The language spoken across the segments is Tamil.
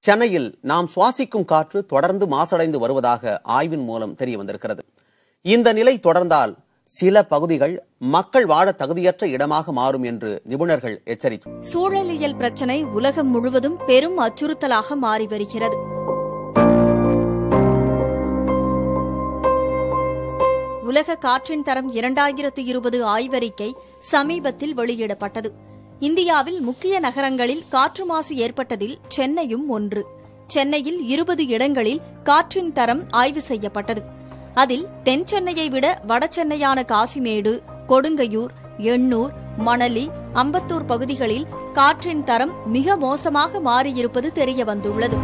சென்னையில் நாம் சுவாசிக்கும் காற்று தொடர்ந்து மாசடைந்து வருவதாக ஆய்வின் மூலம் தெரிய வந்திருக்கிறது இந்த நிலை தொடர்ந்தால் சில பகுதிகள் மக்கள் வாழ தகுதியற்ற இடமாக மாறும் என்று நிபுணர்கள் எச்சரித்து சூழலியல் பிரச்சினை உலகம் முழுவதும் பெரும் அச்சுறுத்தலாக மாறி வருகிறது உலக காற்றின் தரம் இரண்டாயிரத்து இருபது ஆய்வறிக்கை சமீபத்தில் வெளியிடப்பட்டது இந்தியாவில் முக்கிய நகரங்களில் காற்று மாசு ஏற்பட்டதில் சென்னையும் ஒன்று சென்னையில் இருபது இடங்களில் காற்றின் தரம் ஆய்வு செய்யப்பட்டது அதில் தென் சென்னையை விட வடசென்னையான காசிமேடு கொடுங்கையூர் எண்ணூர் மணலி அம்பத்தூர் பகுதிகளில் காற்றின் தரம் மிக மோசமாக மாறியிருப்பது தெரிய வந்துள்ளது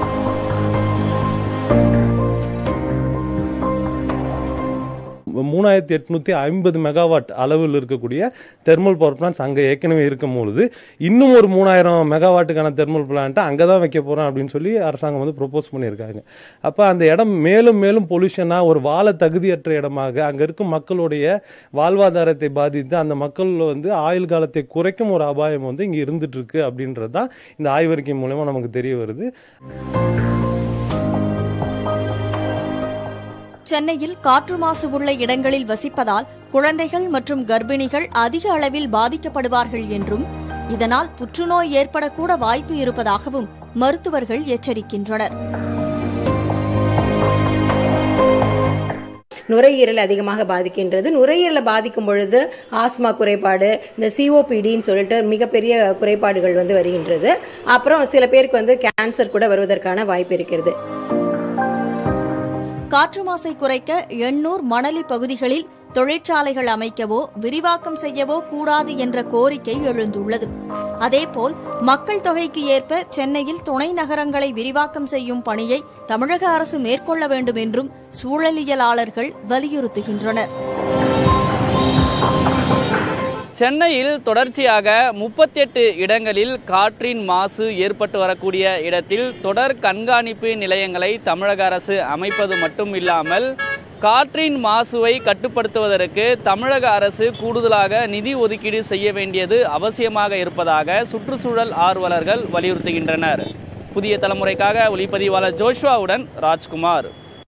மூணாயிரத்தி எட்நூத்தி ஐம்பது மெகாவாட் அளவில் இருக்கக்கூடிய தெர்மல் பவர் பிளான்ஸ் அங்கே ஏற்கனவே இருக்கும் பொழுது இன்னும் ஒரு மூணாயிரம் மெகாவாட்டுக்கான தெர்மல் பிளான்ட்டை அங்கே தான் வைக்க போகிறோம் அப்படின்னு சொல்லி அரசாங்கம் வந்து ப்ரொப்போஸ் பண்ணியிருக்காங்க அப்போ அந்த இடம் மேலும் மேலும் பொல்யூஷனாக ஒரு வாழ தகுதியற்ற இடமாக அங்கே இருக்கும் மக்களுடைய வாழ்வாதாரத்தை பாதித்து அந்த மக்கள் வந்து ஆயுள் காலத்தை குறைக்கும் ஒரு அபாயம் வந்து இங்கே இருந்துட்டு இருக்கு அப்படின்றது தான் இந்த ஆய்வறிக்கை மூலமா நமக்கு தெரிய வருது சென்னையில் காற்று மாசு உள்ள இடங்களில் வசிப்பதால் குழந்தைகள் மற்றும் கர்ப்பிணிகள் அதிக அளவில் பாதிக்கப்படுவார்கள் என்றும் இதனால் புற்றுநோய் ஏற்படக்கூட வாய்ப்பு இருப்பதாகவும் மருத்துவர்கள் எச்சரிக்கின்றனர் நுரையீரல் அதிகமாக பாதிக்கின்றது நுரையீரலை பாதிக்கும் பொழுது ஆஸ்மா குறைபாடு இந்த சிஓபிடின்னு சொல்லிட்டு மிகப்பெரிய குறைபாடுகள் வந்து வருகின்றது அப்புறம் சில பேருக்கு வந்து கேன்சர் கூட வருவதற்கான வாய்ப்பு இருக்கிறது காற்று மாசை குறைக்க எண்ணூர் மணலி பகுதிகளில் தொழிற்சாலைகள் அமைக்கவோ விரிவாக்கம் செய்யவோ கூடாது என்ற கோரிக்கை எழுந்துள்ளது அதேபோல் மக்கள் தொகைக்கு ஏற்ப சென்னையில் துணை நகரங்களை விரிவாக்கம் செய்யும் பணியை தமிழக அரசு மேற்கொள்ள வேண்டும் என்றும் சூழலியலாளர்கள் வலியுறுத்துகின்றனர் சென்னையில் தொடர்ச்சியாக முப்பத்தெட்டு இடங்களில் காற்றின் மாசு ஏற்பட்டு வரக்கூடிய இடத்தில் தொடர் கண்காணிப்பு நிலையங்களை தமிழக அரசு அமைப்பது மட்டும் இல்லாமல் காற்றின் மாசுவை கட்டுப்படுத்துவதற்கு தமிழக அரசு கூடுதலாக நிதி ஒதுக்கீடு செய்ய வேண்டியது அவசியமாக இருப்பதாக சுற்றுச்சூழல் ஆர்வலர்கள் வலியுறுத்துகின்றனர் புதிய தலைமுறைக்காக ஒளிப்பதிவாளர் ஜோஷ்வாவுடன் ராஜ்குமார்